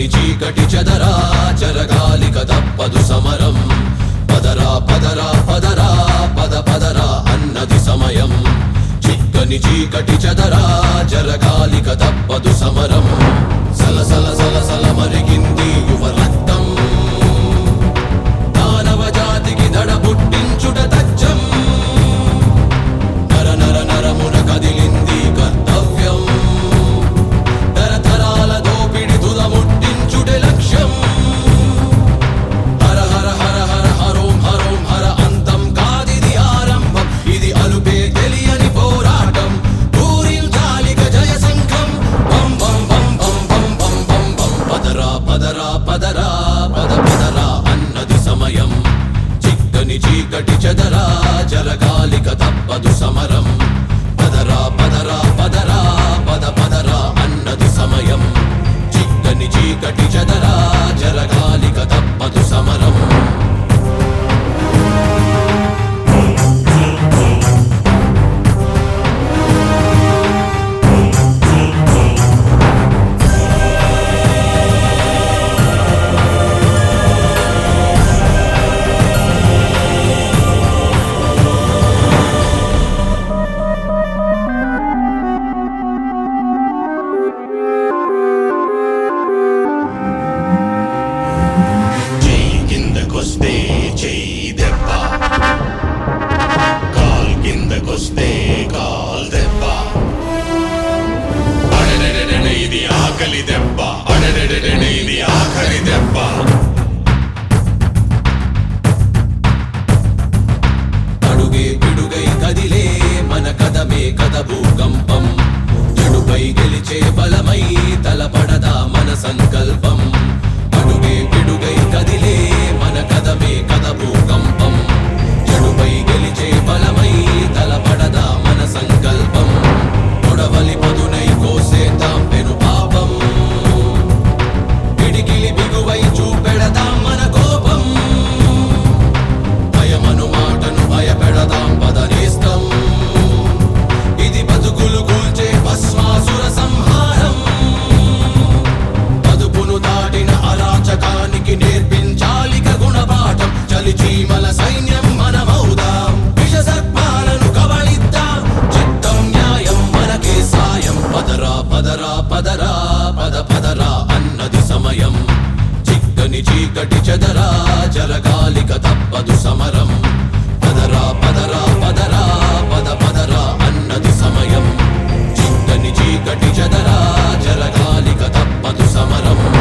చిక్కని చీకటి చెదరా జరగాలిక తప్పదు సమరం పదరా పదరా పదరా పద పదరా అన్నది సమయం చిక్కని చీకటి చెదరా జరగాలిక తప్పదు సమరం సల సల సల సల మరిగింది యువ రక్తం మానవ జాతికి దడ పుట్టించుట తచ్చం నర నర నరమున కదిలింది కర్తవ్యం తరతరాల దోపిడి తుదముట్టించుటే లక్ష్యం హర హర హర హర హరోం హరోం హర అంతం కాదిది ఆరంభం ఇది అలుపే తెలియని పోరాటం పూరించాలిక జయ సంఘం బం బం బం బం బం బం బం బం పదరా పదరా పదరా పద పదరా అన్నది సమయం చిక్కని చీకటి చెదరా జరగాలిక తప్పదు సమరం పదరా పదరా పదరా పద పదరా అన్నది సమయం చిక్కని చీకటి చెదరా జరగాలిక తప్పదు సమరం చెయ్యి కిందకొస్తే చెయ్యి దెబ్బ కాల్ కిందకొస్తే కాల్ దెబ్బ అడడడడడ ఇది ఆకలి దెబ్బ అడడడడడ ఇది ఆఖరి దెబ్బ అడుగే పిడుగై కదిలే మన కదమే కద భూకంపం చెడుపై గెలిచే బలమై తలపడదా మన సంకల్పం అడుగే పిడుగై కదిలే మన కదమే కద భూకంపం చెడుపై గెలిచే బలమై తలపడదా మన సంకల్పం పొడవలి పదునై కోసేతాం పెను పాపం పిడికిలి బిగువై చూపెడదాం మన కోపం భయమను మాటను భయపెడదాం పదనేస్తం ఇది బతుకులు కూల్చే భస్మాసుర సంహారం పదుపును దాటిన అరాచకానికి నేర్పించాలిక గుణపాఠం చలి చీమల సైన్యం మనమౌదాం విష సర్పాలను కబళిద్దాం చిత్తం న్యాయం మనకే సాయం పదరా పదరా పదరా పద పదరా అన్నది సమయం చిక్కని చీకటి చెదరా జరగాలిక తప్పదు సమరం పదరా పదరా పదరా పద పదరా అన్నది సమయం చిక్కని చీకటి చెదరా జరగాలిక తప్పదు సమరం